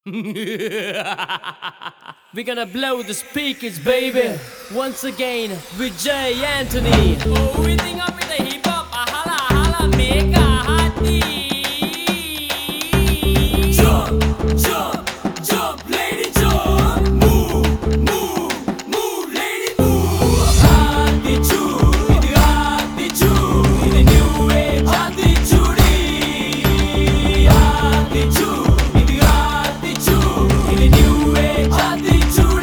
We're gonna blow the speakers, baby. Once again with Jay Anthony. Oh, we think up with the hip hop, a holla, holla, make a hottie. Jump, jump, jump, lady, jump. Move, move, move, lady, move. Attitude, இது attitude, இது new age attitude. Attitude, இது attitude, இது new age attitude.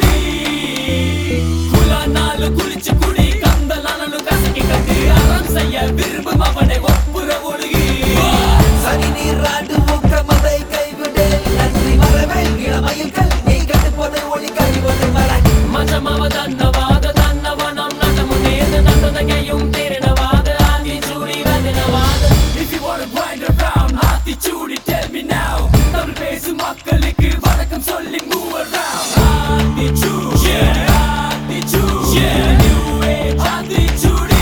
குலானாலு குளிச்சு குடி, கந்தலானாலு கசக்கி கட்டு, அறம் செய்ய விரும்பும் அவனை ஒப்புற ஒழுகி. சனி நீராடு ஊக்கமதை கைவிடு நன்றி மரபை இளமயில்கள் நீ கட்டு போதை ஒளி கழிவது மர மஜமவதன்னவாத தன்னவனம் நடமுனேது நடந்தகையும் திரணவாத Aathichoodi வதனவாத If you wanna grind around Aathichoodi tell me now Tamil பேசும் மக்களுக்கு வணக்கம் சொல்லி move around Aathichoodi yeah Aathichoodi yeah new age Aathichoodi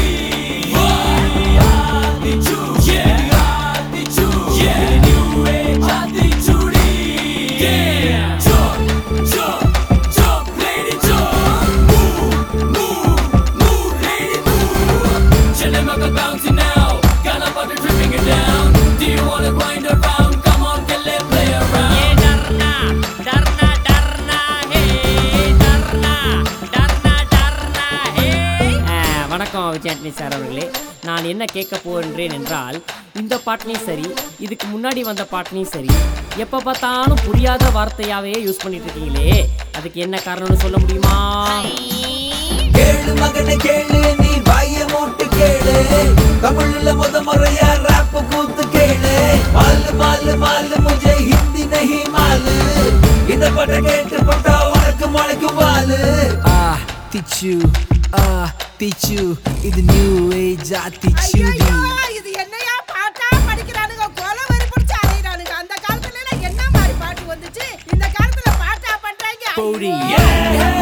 Aathichoodi yeah Aathichoodi yeah new age Aathichoodi yeah jump jump jump lady jump move move move lady move Chillin' like a bouncy now got a bucket dripping it down do you wanna grind around come on get let play around ये डरना डरना डरना है डरना डरना डरना है வணக்கம் விஜயாட்னி சார் அவர்களே நான் என்ன கேட்க போகின்றேன் என்றால் இந்த பாட்டிலையும் சரி இதுக்கு முன்னாடி வந்த பாட்டிலையும் சரி எப்போ பார்த்தாலும் புரியாத வார்த்தையாவே யூஸ் பண்ணிட்டு இருக்கீங்களே அதுக்கு என்ன காரணம்னு சொல்ல முடியுமா கேளு மகனை கேளு நீ வாய மூட்டு கேளு தமிழ்ல முத முறையா ராப் கூத்து கேளு மாலு மாலு மாலு முझे हिंदी नहीं मालू இந்த பட்ட கேட்டு பட்டா உனக்கு முளைக்கும் வாலு ஆ திச்சு ஆ திச்சு இது நியூ ஏஜ் ஆ திச்சுடி ஐயையோ, இது என்னையா பாட்டா படிக்கிறானுங்க கொலை வெறி பிடிச்சு அலையிறானுங்க அந்த காலத்துல எல்லாம் என்ன மாதிரி பாட்டு வந்துச்சு இந்த காலத்துல பாட்டா பண்றாங்க போடி ஐயோ.